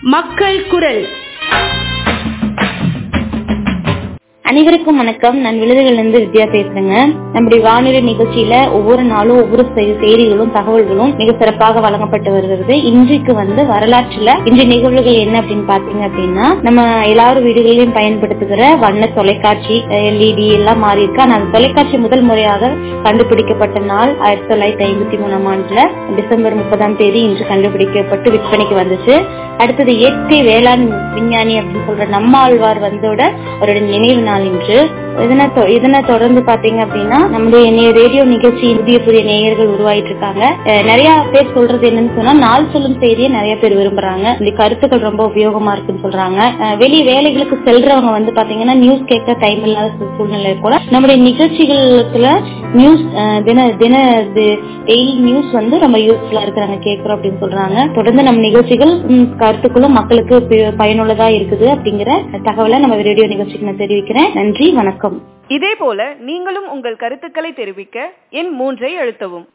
மக்கள் குரல் அனைவருக்கும் வணக்கம் நான் விழுதுகளிலிருந்து வித்யா பேசுறேங்க நம்முடைய வானொலி நிகழ்ச்சியில ஒவ்வொரு நாளும் ஒவ்வொரு செய்- செய்திகளும் தகவல்களும் மிக சிறப்பாக வழங்கப்பட்டு வருகிறது இன்றைக்கு வந்து வரலாற்றுல இன்றைய நிகழ்வுகள் என்ன அப்படின்னு பாத்தீங்க அப்படின்னா நம்ம எல்லாரும் வீடுகளிலும் பயன்படுத்துகிற வண்ண தொலைக்காட்சி எல்இடி எல்லாம் மாறி இருக்கு ஆனா அந்த தொலைக்காட்சி முதல் முறையாக கண்டுபிடிக்கப்பட்ட நாள் ஆயிரத்தி தொள்ளாயிரத்தி ஐம்பத்தி மூணாம் ஆண்டுல டிசம்பர் முப்பதாம் தேதி இன்று கண்டுபிடிக்கப்பட்டு விற்பனைக்கு வந்துச்சு அடுத்தது இயற்கை வேளாண் விஞ்ஞானி அப்படின்னு சொல்ற நம்மாழ்வார் வந்தோட அவருடைய நினைவு நாள் இன்று இதனை தொ- இதனை தொடர்ந்து பாத்தீங்க அப்படின்னா நம்முடைய நே- ரேடியோ நிகழ்ச்சி புதிய புதிய நேயர்கள் உருவாயிட்டு இருக்காங்க அஹ் நிறைய பேர் சொல்றது என்னன்னு சொன்னா நாள் சொல்லும் செய்தியை நிறைய பேர் விரும்புறாங்க இந்த கருத்துக்கள் ரொம்ப உபயோகமா இருக்குன்னு சொல்றாங்க அஹ் வெளி வேலைகளுக்கு செல்றவங்க வந்து பாத்தீங்கன்னா நியூஸ் கேட்க டைம் இல்லாத சூ- சூழ்நிலை கூட நம்முடைய நிகழ்ச்சிகளுக்குள்ள நியூஸ் அஹ், தின தின டெய்லி நியூஸ் வந்து ரொம்ப யூஸ்ஃபுல்லா இருக்கிறாங்க கேட்கிறோம் அப்படின்னு சொல்றாங்க தொடர்ந்து நம்ம நிகழ்ச்சிகள் ம், கருத்துக்களும் மக்களுக்கு பி- பயனுள்ளதா இருக்குது அப்படிங்கிற தகவலை நம்ம ரேடியோ நிகழ்ச்சிக்கு நான் தெரிவிக்கிறேன் நன்றி வணக்கம் இதே போல நீங்களும் உங்கள் கருத்துக்களை தெரிவிக்க எண் மூன்றை அழுத்தவும்